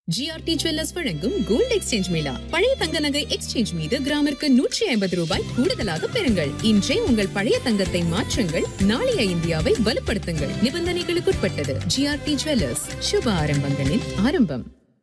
GRT jewellers வழங்கும் gold exchange mela பழைய தங்க நகை எக்ஸ்சேஞ்ச் மீது கிராமிற்கு நூற்றி ஐம்பது ரூபாய் கூடுதலாக பெறுங்கள் இன்றே உங்கள் பழைய தங்கத்தை மாற்றுங்கள் நாளைய இந்தியாவை வலுப்படுத்துங்கள் நிபந்தனைகளுக்குட்பட்டது ஜிஆர்டி ஜுவல்லர்ஸ் சுப ஆரம்பங்களின் ஆரம்பம்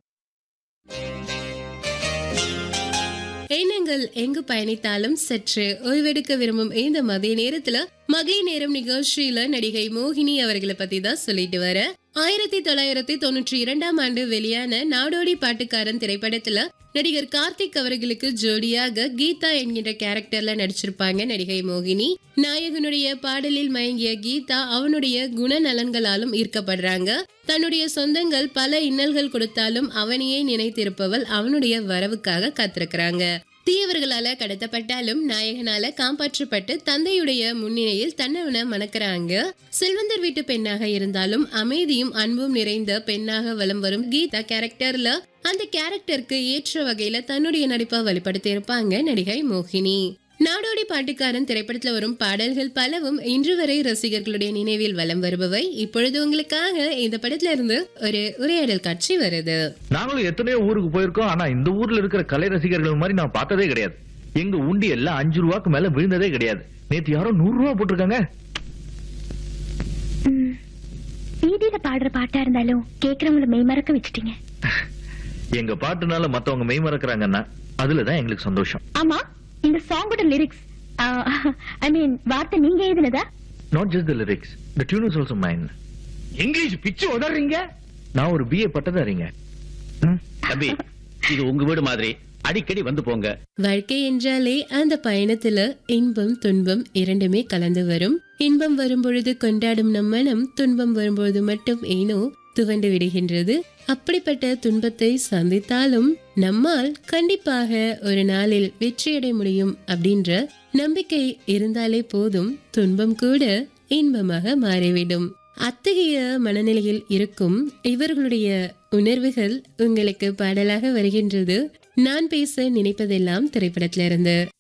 எண்ணங்கள் எங்கு பயணித்தாலும் சற்று ஓய்வெடுக்க விரும்பும் இந்த மதிய நேரத்துல மகளிர் நேரம் நிகழ்ச்சியில நடிகை மோகினி அவர்களை பத்தி தான் சொல்லிட்டு வர ஆயிரத்தி தொள்ளாயிரத்தி தொண்ணூற்றி இரண்டாம் ஆண்டு வெளியான நாடோடி பாட்டுக்காரன் திரைப்படத்துல நடிகர் கார்த்திக் அவர்களுக்கு ஜோடியாக கீதா என்கின்ற கேரக்டர்ல நடிச்சிருப்பாங்க நடிகை மோகினி நாயகனுடைய பாடலில் மயங்கிய கீதா அவனுடைய குணநலன்களாலும் ஈர்க்கப்படுறாங்க தன்னுடைய சொந்தங்கள் பல இன்னல்கள் கொடுத்தாலும் அவனையே நினைத்திருப்பவள் அவனுடைய வரவுக்காக காத்திருக்கிறாங்க தீயவர்களால கடத்தப்பட்டாலும் நாயகனால காப்பாற்றப்பட்டு தந்தையுடைய முன்னிலையில் தன்னவன மணக்கிறாங்க செல்வந்தர் வீட்டு பெண்ணாக இருந்தாலும் அமைதியும் அன்பும் நிறைந்த பெண்ணாக வலம் வரும் கீதா கேரக்டர்ல அந்த கேரக்டருக்கு ஏற்ற வகையில தன்னுடைய நடிப்பை வெளிப்படுத்தி இருப்பாங்க நடிகை மோகினி நாடோடி பாட்டுக்காரன் திரைப்படத்துல வரும் பாடல்கள் பலவும் இன்று வரை ரசிகர்களுடைய நினைவில் வலம் வருபவை இப்பொழுது உங்களுக்காக இந்த படத்துல இருந்து ஒரு உரையாடல் காட்சி வருது நாங்களும் எத்தனையோ ஊருக்கு போயிருக்கோம் ஆனா இந்த ஊர்ல இருக்கிற கலை ரசிகர்கள் மாதிரி நான் பார்த்ததே கிடையாது எங்க உண்டி எல்லாம் அஞ்சு ரூபாய்க்கு மேல விழுந்ததே கிடையாது நேத்து யாரோ நூறு ரூபா போட்டிருக்காங்க வீதியில பாடுற பாட்டா இருந்தாலும் கேக்குறவங்கள மெய்மறக்க வச்சுட்டீங்க எங்க பாட்டுனால மத்தவங்க மெய் மறக்கறாங்கன்னா அதுலதான் எங்களுக்கு சந்தோஷம் ஆமா இந்த சாங்கோட லிரிக்ஸ் ஐ மீன் வார்த்தை நீங்க எழுதினதா not just the lyrics the tune is also mine English பிச்சு உதறீங்க நான் ஒரு பிஏ பட்டதாரிங்க ம், தம்பி இது உங்க வீடு மாதிரி அடிக்கடி வந்து போங்க வாழ்க்கை என்றாலே அந்த பயணத்துல இன்பம் துன்பம் இரண்டுமே கலந்து வரும் இன்பம் வரும்பொழுது கொண்டாடும் நம் மனம் துன்பம் வரும்பொழுது மட்டும் ஏனோ துவண்டு விடுகின்றது அப்படிப்பட்ட துன்பத்தை சந்தித்தாலும் நம்மால் கண்டிப்பாக ஒரு நாளில் வெற்றியடைய முடியும் அப்படின்ற நம்பிக்கை இருந்தாலே போதும் துன்பம் கூட இன்பமாக மாறிவிடும் அத்தகைய மனநிலையில் இருக்கும் இவர்களுடைய உணர்வுகள் உங்களுக்கு பாடலாக வருகின்றது நான் பேச நினைப்பதெல்லாம் திரைப்படத்திலிருந்து